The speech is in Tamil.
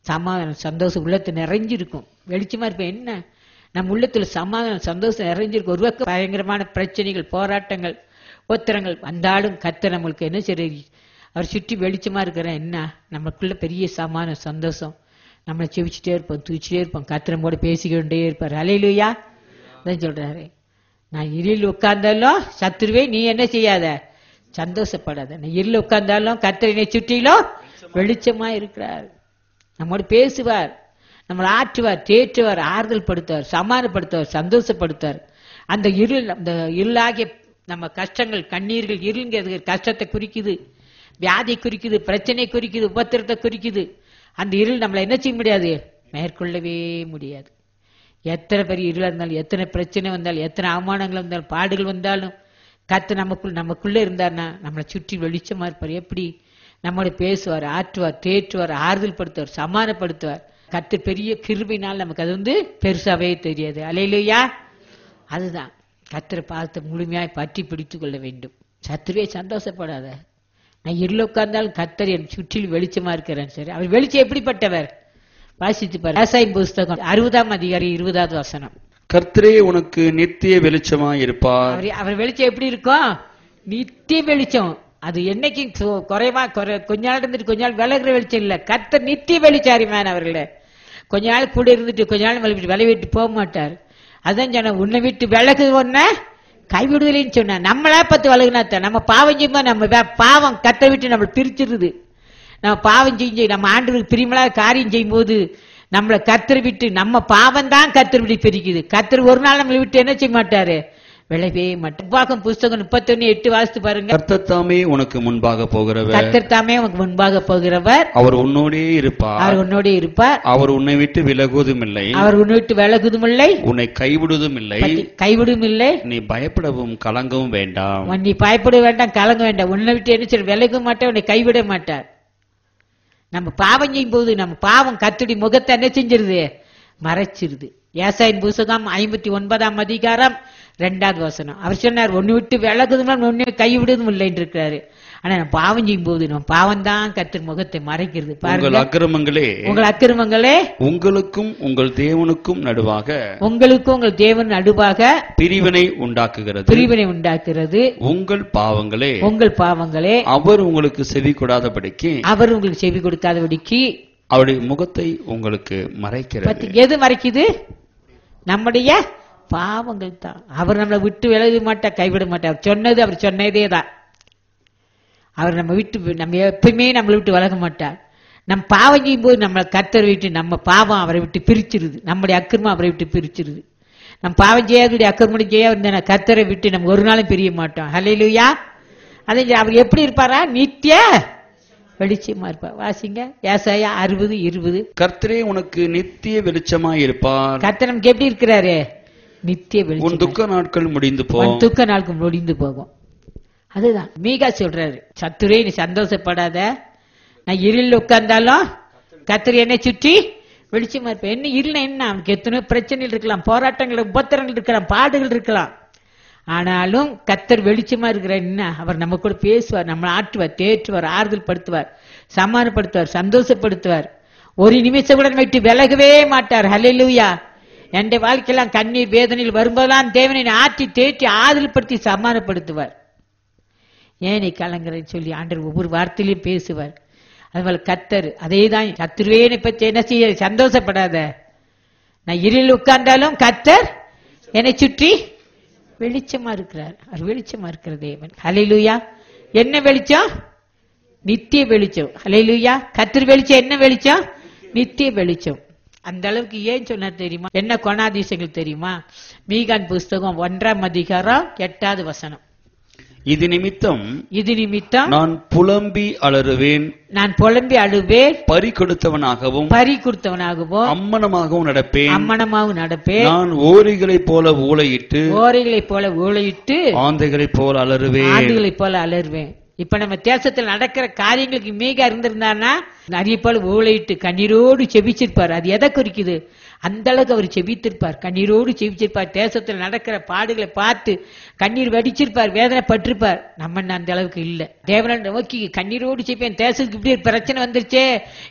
சமாதானம் சந்தோஷம் உள்ளத்துல நிறைஞ்சிருக்கும் வெளிச்சமா இருப்பேன் என்ன நம்ம உள்ளத்துல சமாதானம் சந்தோஷம் நிறைஞ்சிருக்கும் ஒரு பக்கம் பயங்கரமான பிரச்சனைகள் போராட்டங்கள் உத்தரங்கள் வந்தாலும் கத்த நம்மளுக்கு என்ன சரி அவர் சுற்றி வெளிச்சமா இருக்கிற என்ன நமக்குள்ள பெரிய சமாதானம் சந்தோஷம் நம்மளை செவிச்சுட்டே இருப்போம் தூச்சிட்டே இருப்போம் கத்திரமோட பேசிக்கிட்டே இருப்பார் அலையிலுயா அதான் சொல்றாரு நான் இருள் உட்கார்ந்தாலும் சத்துருவே நீ என்ன செய்யாத சந்தோஷப்படாத நான் இருள் உட்கார்ந்தாலும் கத்திரனை சுற்றிலும் வெளிச்சமா இருக்கிறார் நம்மோடு பேசுவார் நம்மளை ஆற்றுவார் தேற்றுவார் ஆறுதல் படுத்துவார் சமாதானப்படுத்துவார் சந்தோஷப்படுத்துவார் அந்த இருள் அந்த இருளாகிய நம்ம கஷ்டங்கள் கண்ணீர்கள் இருள்ங்கிறது கஷ்டத்தை குறிக்குது வியாதி குறிக்குது பிரச்சனை குறிக்குது உபத்திரத்தை குறிக்குது அந்த இருள் நம்மளை என்ன செய்ய முடியாது மேற்கொள்ளவே முடியாது எத்தனை பெரிய இருளா இருந்தாலும் எத்தனை பிரச்சனை வந்தாலும் எத்தனை அவமானங்கள் வந்தாலும் பாடுகள் வந்தாலும் கத்து நமக்குள் நமக்குள்ள இருந்தார்னா நம்மளை சுற்றி வெளிச்சமா இருப்பார் எப்படி நம்மளோட பேசுவார் ஆற்றுவார் தேற்றுவார் ஆறுதல் படுத்துவார் சமாதானப்படுத்துவார் கத்து பெரிய கிருபினால் நமக்கு அது வந்து பெருசாவே தெரியாது அலையிலையா அதுதான் கத்திர பாதத்தை முழுமையாய் பற்றி பிடித்துக் கொள்ள வேண்டும் சத்துருவே சந்தோஷப்படாத நான் இருள உட்கார்ந்தாலும் கத்தர் என் சுற்றில் வெளிச்சமா இருக்கிறேன் சரி அவர் வெளிச்சம் எப்படிப்பட்டவர் வாசித்து பாரு விவசாயம் புஸ்தகம் அறுபதாம் அதிகாரி இருபதாவது வசனம் கர்த்தரே உனக்கு நித்திய வெளிச்சமாய் இருப்பார் அவர் அவர் வெளிச்சம் எப்படி இருக்கும் நித்திய வெளிச்சம் அது என்னைக்கும் சு- குறைவா குறை கொஞ்ச நாள் இருந்துட்டு கொஞ்ச நாள் விலகுற வெளிச்சம் இல்ல கர்த்தர் நித்திய வெளிச்சாரிமான அவர்களே கொஞ்ச நாள் கூட இருந்துட்டு கொஞ்ச நாள் விலை விலை விட்டு போக மாட்டார் அதான் சொன்ன உன்னை விட்டு விலகு ஒன்ன கைவிடுதலைன்னு சொன்ன நம்மளா பத்து விலகுனாத்த நம்ம பாவம் செய்யும்போது நம்ம வே- பாவம் கத்தை விட்டு நம்மளை பிரிச்சிருது நம்ம பாவம் செஞ்சு நம்ம ஆண்டவருக்கு பிரிமலா காரியம் செய்யும்போது நம்மளை கத்தர் விட்டு நம்ம பாவம் தான் கத்தர் விட்டு பிரிக்குது கத்தர் ஒரு நாள் நம்மளை விட்டு என்ன செய்ய மாட்டாரு விளைவே மாட்டார் உபாகம் புஸ்தகம் முப்பத்தொன்னு எட்டு வாசித்து பாருங்க கர்த்தர் தாமே உனக்கு முன்பாக போகிறவர் கத்தர் தாமே உனக்கு முன்பாக போகிறவர் அவர் உன்னோடே இருப்பார் அவர் உன்னோட இருப்பார் அவர் உன்னை விட்டு விலகுவதும் இல்லை அவர் உன்னை விட்டு விலகுதும் இல்லை உன்னை கைவிடுவதும் இல்லை கைவிடும் இல்லை நீ பயப்படவும் கலங்கவும் வேண்டாம் உன் நீ பயப்பட வேண்டாம் கலங்க வேண்டாம் உன்னை விட்டு என்ன செய்ய விலக மாட்டார் உன்னை கைவிட மாட்டார் நம்ம பாவம் செய்யும் போது நம்ம பாவம் கத்துடி முகத்தை என்ன செஞ்சிருது மறைச்சிருது ஏசாயின் புஸ்தகம் ஐம்பத்தி ஒன்பதாம் அதிகாரம் ரெண்டாவது வசனம் அவர் சொன்னார் ஒன்னு விட்டு விலகுதும் ஒன்னு கைவிடுவதும் இல்லைன்னு இருக்கிறாரு ஆனா நம்ம பாவம் செய்யும் போது நம்ம பாவம் தான் கத்திர முகத்தை மறைக்கிறது உங்கள் பாருங்க அக்கிரமங்களே உங்கள் அக்கிரமங்களே உங்களுக்கும் உங்கள் தேவனுக்கும் நடுவாக உங்களுக்கும் உங்கள் தேவன் நடுவாக பிரிவினை உண்டாக்குகிறது பிரிவினை உண்டாக்குறது உங்கள் பாவங்களே உங்கள் பாவங்களே அவர் உங்களுக்கு செவி கொடாதபடிக்கு அவர் உங்களுக்கு செவி கொடுக்காதபடிக்கு அவருடைய முகத்தை உங்களுக்கு மறைக்கிறது பத்தி எது மறைக்குது நம்முடைய பாவங்கள் தான் அவர் நம்மளை விட்டு விலக மாட்டார் கைவிட மாட்டார் அவர் சொன்னது அவர் சொன்னதே தான் அவர் நம்ம விட்டு நம்ம எப்பயுமே நம்மளை விட்டு விலக மாட்டார் நம் பாவம் செய்யும் போது நம்மளை கத்தர் விட்டு நம்ம பாவம் அவரை விட்டு பிரிச்சிருது நம்முடைய அக்கிரமம் அவரை விட்டு பிரிச்சிருது நம்ம பாவம் செய்யாதபடி அக்கிரமம் செய்ய இருந்த கத்தரை விட்டு நம்ம ஒரு நாளும் பிரிய மாட்டோம் ஹalleluya அதே அவர் எப்படி இருப்பாரா நித்திய வெளிச்சமா இருப்பார் வாசிங்க ஏசாயா அறுபது இருபது கர்த்தரே உனக்கு நித்திய வெளிச்சமாய் இருப்பார் கர்த்தர் நமக்கு எப்படி இருக்கிறாரு நித்திய உன் வெளிச்சம் துக்க நாட்கள் முடிந்து போ உன் துக்க நாளுக்கு முடிந்து போகும் அதுதான் மீகா சொல்றாரு சத்துரே நீ சந்தோஷப்படாத நான் இருளில் உட்கார்ந்தாலும் கத்திரி என்னை சுற்றி வெளிச்சமா இருப்பேன் என்ன இருள என்ன அவனுக்கு எத்தனையோ பிரச்சனைகள் இருக்கலாம் போராட்டங்கள் உபத்திரங்கள் இருக்கலாம் பாடுகள் இருக்கலாம் ஆனாலும் கத்தர் வெளிச்சமா இருக்கிற என்ன அவர் நம்ம கூட பேசுவார் நம்மளை ஆற்றுவார் தேற்றுவார் ஆறுதல் படுத்துவார் சமாதானப்படுத்துவார் சந்தோஷப்படுத்துவார் ஒரு நிமிஷம் கூட நம்மை விட்டு விலகவே மாட்டார் ஹalleluya என் வாழ்க்கையெல்லாம் கண்ணீர் வேதனையில் வரும்போதெல்லாம் தேவனை ஆற்றி தேற்றி ஆறுதல் படுத்தி சமாதானப்படுத்துவார் ஏன் நீ கலங்குறேன்னு சொல்லி ஆண்டவர் ஒவ்வொரு வார்த்தையிலையும் பேசுவார் அதுபோல கத்தர் அதே தான் கத்திருவேனை பற்றி என்ன செய்ய சந்தோஷப்படாத நான் இருளில் உட்கார்ந்தாலும் கத்தர் என்னை சுற்றி வெளிச்சமா இருக்கிறார் அவர் வெளிச்சமா இருக்கிற தேவன் ஹalleluya என்ன வெளிச்சம் நித்திய வெளிச்சம் ஹalleluya கத்திர வெளிச்சம் என்ன வெளிச்சம் நித்திய வெளிச்சம் அந்த அளவுக்கு ஏன் சொன்னார் தெரியுமா என்ன கொணாதிசயங்கள் தெரியுமா மீகான் புஸ்தகம் ஒன்றாம் அதிகாரம் எட்டாவது வசனம் இது நிமித்தம் இது நிமித்தம் நான் புலம்பி அலறுவேன் நான் புலம்பி அழுவேன் பறி கொடுத்தவனாகவும் பறி கொடுத்தவனாகவும் அம்மனமாகவும் நடப்பேன் அம்மனமாகவும் நடப்பேன் நான் ஓரிகளைப் போல ஊளையிட்டு ஓரைகளைப் போல ஊழையிட்டு ஆந்தைகளைப் போல அலறுவேன் ஆண்டுகளைப் போல அலறுவேன் இப்ப நம்ம தேசத்தில் நடக்கிற காரியங்களுக்கு மீக இருந்திருந்தான்னா நிறைய போல ஊழையிட்டு கண்ணீரோடு செபிச்சிருப்பார் அது எதை குறிக்குது அந்த அளவுக்கு அவர் செபித்திருப்பார் கண்ணீரோடு செபிச்சிருப்பார் தேசத்தில் நடக்கிற பாடுகளை பார்த்து கண்ணீர் வடிச்சிருப்பார் வேதனைப்பட்டிருப்பார் நம்ம இன்னும் அந்த அளவுக்கு இல்ல தேவனை நோக்கி கண்ணீரோடு செப்பேன் தேசத்துக்கு இப்படி ஒரு பிரச்சனை வந்துருச்சே